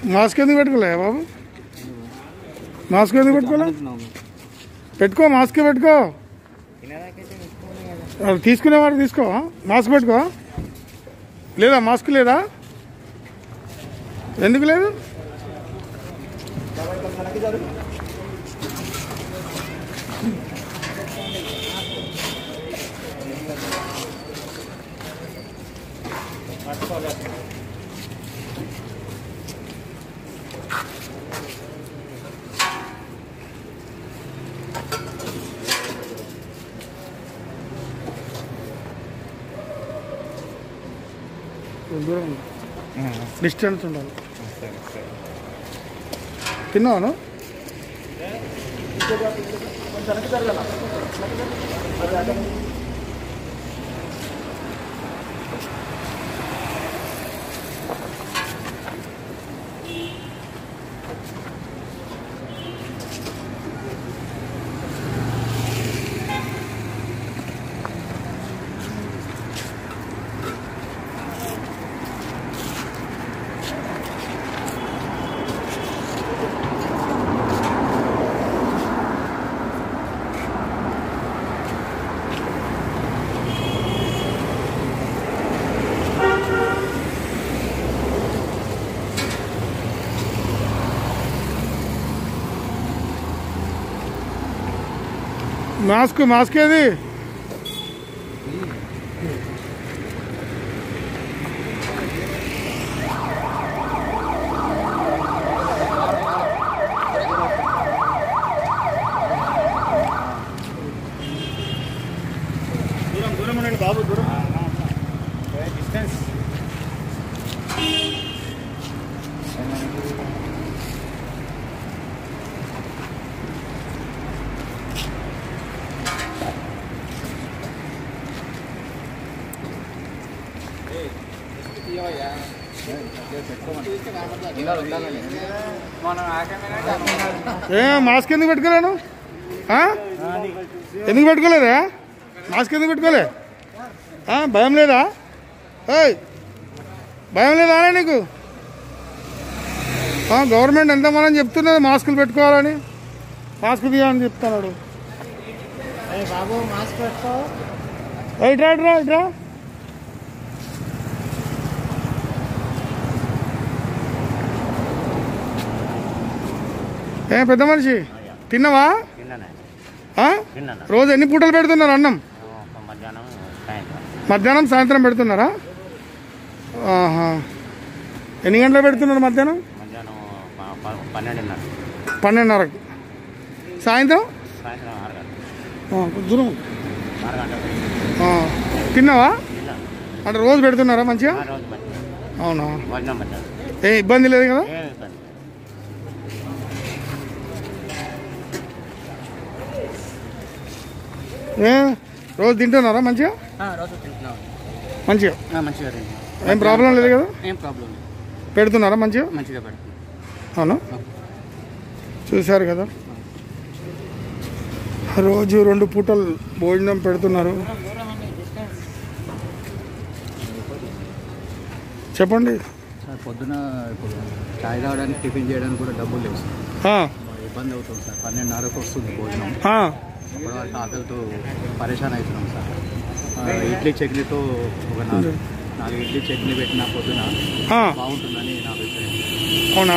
Mask ఎందుకు పెట్టుకోలే బాబు mask ఎందుకు పెట్టుకోలే పెట్టుకో మాస్క్ పెట్టుకో అది తీసుకునేవాడు తీసుకో మాస్క్ పెట్టుకో లేదా మాస్క్ లేదా ఎందుకు లేదు దూరం ఉండు. డిస్టెన్స్ ఉండాలి తిన్నావాను మాస్క్ మాస్క్ ఏది దూరం దూరం ఉండండి బాబు దూరం డిస్టెన్స్ ఏ మాస్క్ ఎందుకు పెట్టుకోలేను ఆ? ఎందుకు పెట్టుకోలేదా మాస్క్ ఎందుకు పెట్టుకోలే ఆ, భయం లేదా ఏయ్ భయం లేదా అనే నీకు ఆ, గవర్నమెంట్ ఎంత మనం చెప్తున్నది మాస్కులు పెట్టుకోవాలని మాస్క్ తీయాలని చెప్తున్నాడు బాబు మాస్క్ పెట్టుకో ఏయ్, ఇట్రా ఇట్రా ఇట్రా ఏ పెద్ద మనిషి తిన్నావా తిన్నాను ఆ? తిన్నాను రోజు ఎన్ని పూటలు పెడుతున్నారు అన్నం మధ్యాహ్నం సాయంత్రం మధ్యాహ్నం సాయంత్రం పెడుతున్నారా ఆహా ఎన్ని గంటలకు పెడుతున్నారు మధ్యాహ్నం మధ్యాహ్నం ప- ప- పన్నెండున్నర పన్నెండున్నరకు సాయంత్రం సాయంత్రం ఆరు గంటలు ఆ, కొంచెం దూరం ఆరు గంటలు ఆ, తిన్నావా తిన్నాను అంటే రోజు పెడుతున్నారా మంచిగా ఆ రోజు మంచిగా అవునా భోజనం పెట్టాను ఏ ఇబ్బంది లేదు కదా ఏం ఇబ్బంది ఏ రోజు తింటున్నారా మంచిగా రోజు తింటున్నాం మంచిగా మంచిగా తింటున్నాం ఏం ప్రాబ్లం లేదు కదా ఏం ప్రాబ్లం లేదు పెడుతున్నారా మంచిగా మంచిగా పెడుతున్నాం అవునా చూశారు కదా రోజు రెండు పూటలు భోజనం పెడుతున్నారు చెప్పండి సార్ పొద్దున ఇప్పుడు చాయ్ తాగడానికి టిఫిన్ చేయడానికి కూడా డబ్బులు లేవు సార్ ఆ, ఇబ్బంది అవుతుంది సార్ పన్నెండున్నరకు వస్తుంది భోజనం ఆ, అప్పటి వరకు ఆకలితో పరేషాన్ అవుతున్నాం సార్ ఆ, ఇడ్లీ చట్నీతో ఒక నాలుగు నాలుగు ఇడ్లీ చట్నీ పెట్టిన పొద్దున ఆ, బాగుంటుందని నా అభిప్రాయం అవునా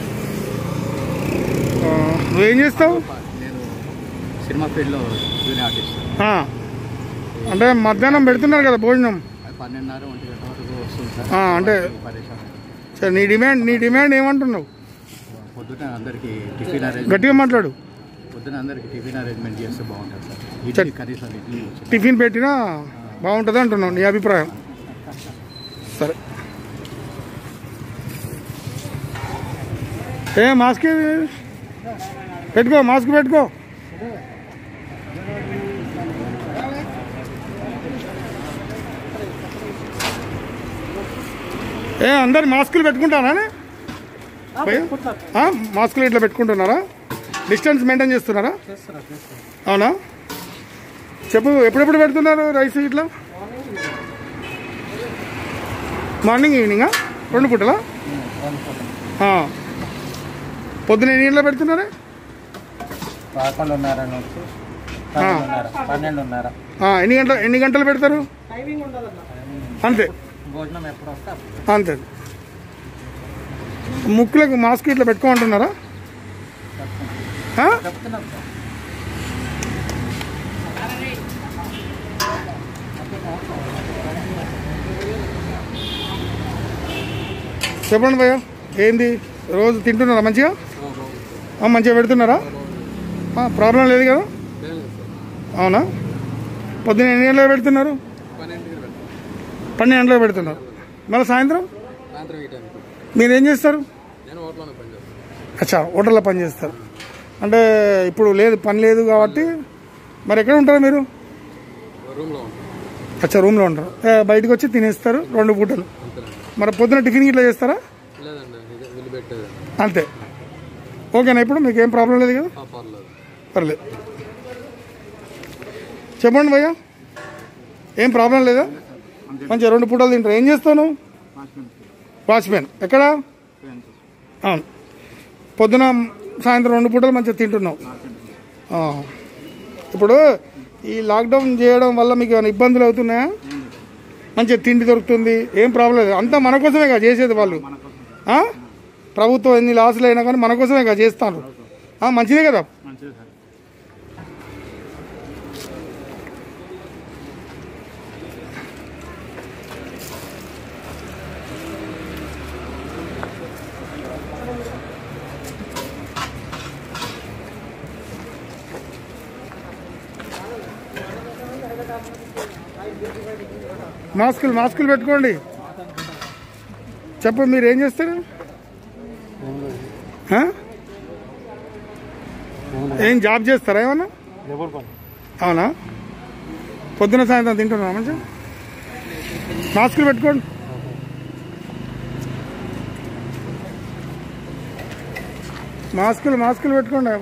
ఆ, నువ్వేం చేస్తావు నేను సినిమా ఫీల్డ్లో జూనియర్ ఆర్టిస్ట్ ఆ, అంటే మధ్యాహ్నం పెడుతున్నారు కదా భోజనం అది పన్నెండున్నర ఒంటి గంట వరకు వస్తుంది సార్ ఆ, అంటే- పరేషాన్ సరే నీ డిమాండ్ నీ డిమాండ్ ఏమంటున్నావు పొద్దున అందరికీ టిఫిన్ అరేంజ్ గట్టిగా మాట్లాడు పొద్దున అందరికీ టిఫిన్ అరేంజ్మెంట్ చేస్తే బాగుంటుంది సార్ ఇడ్లీ కనీసం ఇడ్లీ వచ్చింది టిఫిన్ పెట్టినా బాగుంటుంది అంటున్నావు నీ అభిప్రాయం సరే ఏ మాస్క్ ఏది? పెట్టుకో మాస్క్ పెట్టుకో ఏ అందరు మాస్కులు పెట్టుకుంటారా భయ్యా? ఆ, మాస్కులు ఇట్లా పెట్టుకుంటున్నారా డిస్టెన్స్ మెయింటైన్ చేస్తున్నారా అవునా చెప్పు ఎప్పుడెప్పుడు పెడుతున్నారు రైస్ ఇట్లా మార్నింగ్ ఈవినింగా రెండు పూటలా ఆ. పొద్దున ఎన్ని గంటలు పెడుతున్నారా పదకొండున్నర నుంచి పన్నెండున్నర పన్నెండున్నర ఆ, ఎన్ని గంటలు ఎన్ని గంటలు పెడతారు అంతే భోజనం ఎప్పుడు వస్తే అప్పుడు. అంతే ముక్కులకు మాస్క్ ఇట్లా పెట్టుకోమంటున్నారా ఆ? చెప్తున్నాం సార్ చెప్పండి భయ్య ఏంది రోజు తింటున్నారా మంచిగా ఆ, మంచిగా పెడుతున్నారా ఆ, ప్రాబ్లం లేదు కదా అవునా పొద్దున ఎన్ని గంటలకు పెడుతున్నారు పన్నెండు గంటలకు పెడుతున్నారు మళ్ళీ సాయంత్రం మీరు ఏం చేస్తారు అచ్చా హోటల్లో పని చేస్తారు అంటే ఇప్పుడు లేదు పని లేదు కాబట్టి మరి ఎక్కడ ఉంటారు మీరు అచ్చా రూమ్లో ఉంటారు ఏ, బయటకు వచ్చి తినేస్తారు రెండు పూటలు మరి పొద్దున టిఫిన్ ఇట్లా చేస్తారా అంతే ఓకేనా ఇప్పుడు మీకు ఏం ప్రాబ్లం లేదు కదా పర్లేదు చెప్పండి భయ్య ఏం ప్రాబ్లం లేదా మంచిగా రెండు పూటలు తింటారు ఏం చేస్తావు నువ్వు వాచ్మెన్ ఎక్కడ అవును పొద్దున సాయంత్రం రెండు పూటలు మంచిగా తింటున్నావు ఆ. ఇప్పుడు ఈ లాక్డౌన్ చేయడం వల్ల మీకు ఏమైనా ఇబ్బందులు అవుతున్నాయా మంచిగా తిండి దొరుకుతుంది ఏం ప్రాబ్లం లేదు అంతా మన కోసమే కదా చేసేది వాళ్ళు ఆ? ప్రభుత్వం ఎన్ని లాసులు అయినా కానీ మన కోసమే కదా చేస్తాను ఆ, మంచిదే కదా మాస్కులు మాస్కులు పెట్టుకోండి చెప్పు మీరు ఏం చేస్తారు ఆ? ఏం జాబ్ చేస్తారా ఏమన్నా అవునా పొద్దున సాయంత్రం తింటున్నా మంచిగా మాస్కులు పెట్టుకోండి మాస్కులు మాస్కులు పెట్టుకోండి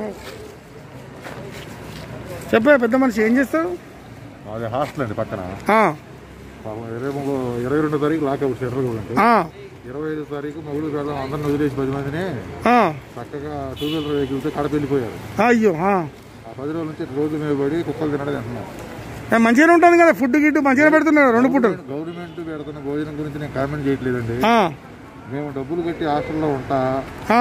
చెప్పే పెద్ద మనిషి ఏం చేస్తావు అది హాస్టల్ అండి పక్కన ఆ, పాపం ఇరవై మూడు ఇరవై రెండో తారీఖు లాక్ అవుట్ సెంటర్ కూడా ఉంటుంది ఆ, ఇరవై ఐదో తారీఖు మొగుడు పెడదాం అందరిని వదిలేసి పది మందిని ఆ. చక్కగా టూ వీలర్ వెహికల్తో కడప వెళ్ళిపోయారు అయ్యో ఆ. ఆ పది రోజుల నుంచి రోజు మీద పడి కుక్కలు తినడం తింటున్నాం ఏ, మంచిగానే ఉంటుంది కదా ఫుడ్ గిట్టు మంచిగానే పెడుతున్నారు రెండు పూటలు గవర్నమెంట్ పెడుతున్న భోజనం గురించి నేను కామెంట్ చేయట్లేదండి ఆ, మేము డబ్బులు కట్టి హాస్టల్లో ఉంటా ఆ.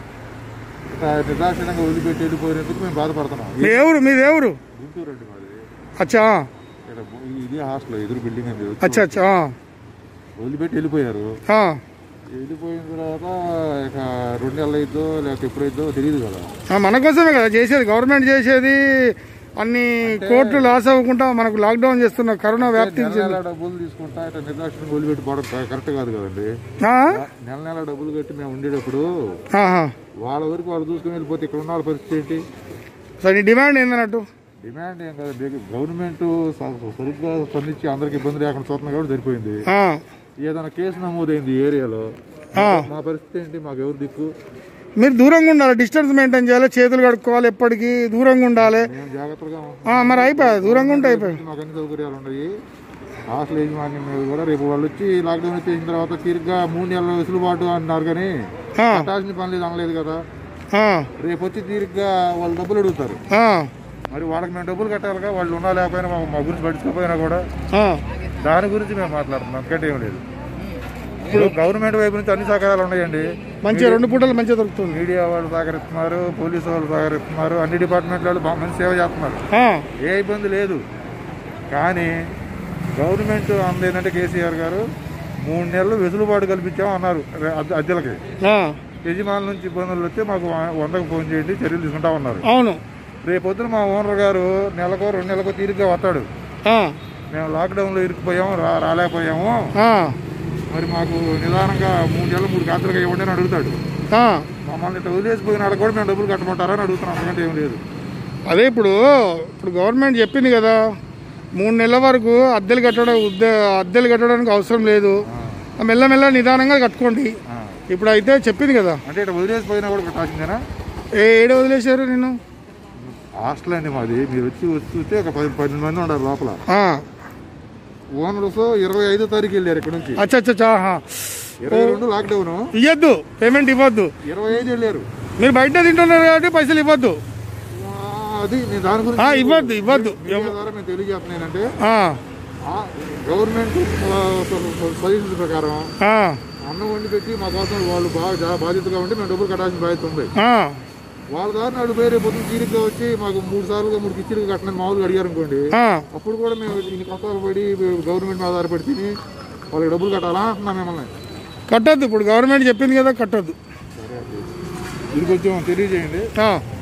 ఇట్లా నిర్దాక్షిణంగా వదిలిపెట్టి వెళ్ళిపోయినందుకు మేము బాధపడుతున్నాం మీ ఎవరు మీది ఎవరు గుంటూరు అండి మాది అచ్చా ఇక్కడ ఇది హాస్టల్ ఎదురు బిల్డింగ్ అండి అచ్చా అచ్చా ఆ, వదిలిపెట్టి వెళ్ళిపోయారు ఆ. వెళ్ళిపోయిన తర్వాత ఇక రెండు నెలలు అయిద్దో లేకపోతే ఎప్పుడైద్దో తెలియదు కదా ఆ, మన కోసమే కదా చేసేది గవర్నమెంట్ చేసేది అన్ని కోట్లు లాస్ అవ్వకుండా మనకు లాక్డౌన్ చేస్తున్న కరోనా వ్యాప్తి నెల నెల డబ్బులు తీసుకుంటా ఇట్లా నిర్దాక్షిణంగా వదిలిపెట్టి పోవడం కరెక్ట్ కాదు కదండి ఆ? నెల నెల డబ్బులు కట్టి మేము ఉండేటప్పుడు ఆహా. వాళ్ళ వరకు వాళ్ళు చూసుకుని వెళ్ళిపోతే ఇక్కడ ఉన్న వాళ్ళ పరిస్థితి ఏంటి సో నీ డిమాండ్ ఏందన్నట్టు డిమాండ్ ఏం కదండి గవర్నమెంట్ స- సరిగ్గా స్పందించి అందరికి ఇబ్బంది లేకుండా చూస్తున్నా కాబట్టి సరిపోయింది ఆ, ఏదైనా కేసు నమోదైంది ఈ ఏరియాలో ఆ. మా పరిస్థితి ఏంటి మాకు ఎవరు దిక్కు మీరు దూరంగా ఉండాలి డిస్టెన్స్ మెయింటైన్ చేయాలి చేతులు కడుక్కోవాలి ఎప్పటికీ దూరంగా ఉండాలి మేము జాగ్రత్తగా ఉంటాం. ఆ, మరి అయిపోయి దూరంగా ఉంటే అయిపోయి మాకు అన్ని సౌకర్యాలు ఉన్నాయి హాస్టల్ యజమాన్యం మీద కూడా రేపు వాళ్ళు వచ్చి లాక్డౌన్ వచ్చేసిన తర్వాత తిరిగ్గా మూడు నెలల వెసులుబాటు అన్నారు కానీ ఆ, కట్టాల్సిన పని లేదు అనలేదు కదా ఆ, రేపు వచ్చి తీరిగ్గా వాళ్ళు డబ్బులు అడుగుతారు ఆ, మరి వాళ్ళకి మేము డబ్బులు కట్టాలిగా వాళ్ళు ఉన్నా లేకపోయినా మా- మా గురించి పట్టించుకోకపోయినా కూడా ఆ. దాని గురించి మేము మాట్లాడుతున్నాం అంతకంటే ఏం లేదు ఇప్పుడు గవర్నమెంట్ వైపు నుంచి అన్ని సహకారాలు ఉన్నాయండి మంచిగా రెండు పూటలు మంచిగా దొరుకుతుంది మీడియా వాళ్ళు సహకరిస్తున్నారు పోలీసు వాళ్ళు సహకరిస్తున్నారు అన్ని డిపార్ట్మెంట్ వాళ్ళు బాగా మంచి సేవ చేస్తున్నారు ఆ, ఏ ఇబ్బంది లేదు కానీ గవర్నమెంట్ అంది ఏంటంటే కేసీఆర్ గారు మూడు నెలలు వెసులుబాటు కల్పించాం అన్నారు రే- అద్దె- అద్దెలకి ఆ, యజమానుల నుంచి ఇబ్బందులు వస్తే మాకు వ- వందకు ఫోన్ చేయండి చర్యలు తీసుకుంటా ఉన్నారు అవును రేపొద్దున మా ఓనర్ గారు నెలకో రెండు నెలకో తీరిగ్గా వస్తాడు ఆ, మేము లాక్డౌన్లో ఇరుక్కుపోయాము రా రాలేకపోయాము ఆ, మరి మాకు నిదానంగా మూడు నెలలు మూడు ఖాతాలుగా ఇవ్వండి అని అడుగుతాడు ఆ. మమ్మల్ని ఇట్లా వదిలేసిపోయినాడు కూడా మేము డబ్బులు కట్టమంటారని అడుగుతున్నాం అంతకంటే ఏం లేదు అదే ఇప్పుడు ఇప్పుడు గవర్నమెంట్ చెప్పింది కదా మూడు నెలల వరకు అద్దెలు కట్టడం ఉద్ద- అద్దెలు కట్టడానికి అవసరం లేదు మెల్లమెల్ల నిదానంగా కట్టుకోండి ఆ. ఇప్పుడు అయితే చెప్పింది కదా అంటే ఇట్లా వదిలేసిపోయినా కూడా కట్టాల్సిందేనా ఏ ఏడు వదిలేశారు నేను హాస్టల్ అండి మాది మీరు వచ్చి వచ్చి చూస్తే ఒక పది పన్నెండు మంది ఉన్నారు లోపల ఆ, ఓనర్స్ ఇరవై ఐదో తారీఖు వెళ్ళారు ఇక్కడ నుంచి అచ్చా అచ్చా అచ్చా, ఆహా. ఇరవై రెండు లాక్డౌన్ ఇవ్వద్దు పేమెంట్ ఇవ్వద్దు ఇరవై ఐదు వెళ్ళారు మీరు బయట తింటున్నారు కాబట్టి పైసలు ఇవ్వద్దు ఆ, అది నేను దాని ఆ, గురించి ఇవ్వద్దు ఇవ్వద్దు మీడియా ద్వారా మేము తెలియజేస్తున్నానంటే ఆ, ఆ గవర్నమెంట్ సజెషన్స్ ప్రకారం ఆ, అన్నం వండి పెట్టి మా కోసం వాళ్ళు బాగా జా- బాధ్యతగా ఉంటే మేము డబ్బులు కట్టాల్సిన బాధ్యత ఉంది ఆ, వాళ్ళ దారి నాడు పేరు పొద్దున్న తీరిగ్గా వచ్చి మాకు మూడు సార్లుగా మూడు కిచ్చిలు కట్టనని మామూలుగా అడిగారు అనుకోండి ఆ. అప్పుడు కూడా మేము దీని కష్టాలు పడి గవర్నమెంట్ మీద ఆధారపడి తిని వాళ్ళకి డబ్బులు కట్టాలా అంటున్నాం మిమ్మల్ని కట్టొద్దు ఇప్పుడు గవర్నమెంట్ చెప్పింది కదా కట్టొద్దు ఇది కొంచెం తెలియజేయండి ఆ,